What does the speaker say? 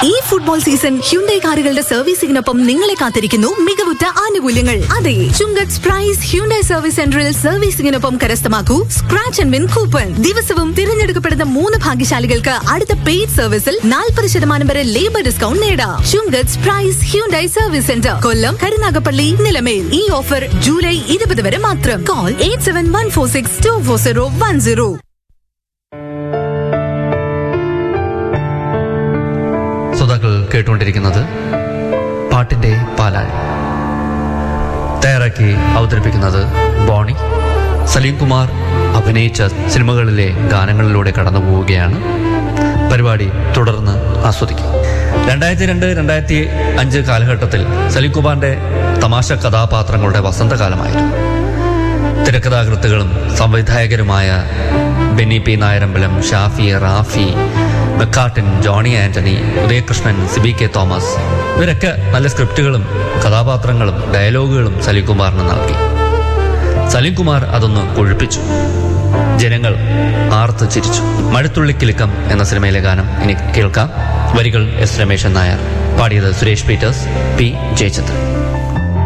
ഈ football season Hyundai കാറുകളുടെ സർവീസിംഗിനൊപ്പം നിങ്ങളെ കാത്തിരിക്കുന്നു മികവുറ്റ ആനുകൂല്യങ്ങൾ അതെ ചുങ്കത്ത് പ്രൈസ് ഹ്യുണ്ടൈ സർവീസ് സെന്ററിൽ സർവീസിംഗിനൊപ്പം കരസ്ഥമാക്കൂ സ്ക്രാച്ച് ആൻഡ് വിൻ കൂപ്പൺ ദിവസവും തിരഞ്ഞെടുക്കപ്പെടുന്ന മൂന്ന് ഭാഗ്യശാലികൾക്ക് അടുത്ത പെയ്ഡ് സർവീസിൽ നാൽപ്പത് ശതമാനം വരെ ലേബർ ഡിസ്കൗണ്ട് നേടാം Chungath Prize Hyundai service centre Kollam Karunagappally Nilamel ഈ ഓഫർ ജൂലൈ ഇരുപത് വരെ മാത്രം call eight seven one four six two four zero one zero ശ്രോതാക്കൾ കേട്ടുകൊണ്ടിരിക്കുന്നത് പാട്ടിന്റെ പാലാഴി തയ്യാറാക്കി അവതരിപ്പിക്കുന്നത് ബോണി സലീം കുമാർ അഭിനയിച്ച സിനിമകളിലെ ഗാനങ്ങളിലൂടെ കടന്നു പോവുകയാണ് പരിപാടി തുടർന്ന് ആസ്വദിക്കും രണ്ടായിരത്തി രണ്ട് രണ്ടായിരത്തി അഞ്ച് കാലഘട്ടത്തിൽ സലീം കുമാറിന്റെ തമാശ കഥാപാത്രങ്ങളുടെ വസന്തകാലമായിരുന്നു തിരക്കഥാകൃത്തുകളും സംവിധായകരുമായ ബെന്നി പി നായരമ്പലം ഷാഫി റാഫി മെക്കാട്ടിൻ ജോണി ആന്റണി ഉദയകൃഷ്ണൻ സിബി കെ തോമസ് ഇവരൊക്കെ നല്ല സ്ക്രിപ്റ്റുകളും കഥാപാത്രങ്ങളും ഡയലോഗുകളും സലീം കുമാറിന് നൽകി സലീം കുമാർ അതൊന്ന് കൊഴുപ്പിച്ചു ജനങ്ങൾ ആർത്ത് ചിരിച്ചു മഴത്തുള്ളിക്കിലുക്കം എന്ന സിനിമയിലെ ഗാനം ഇനി കേൾക്കാം വരികൾ എസ് രമേശൻ നായർ പാടിയത് സുരേഷ് പീറ്റേഴ്സ് പി ജയചന്ദ്രൻ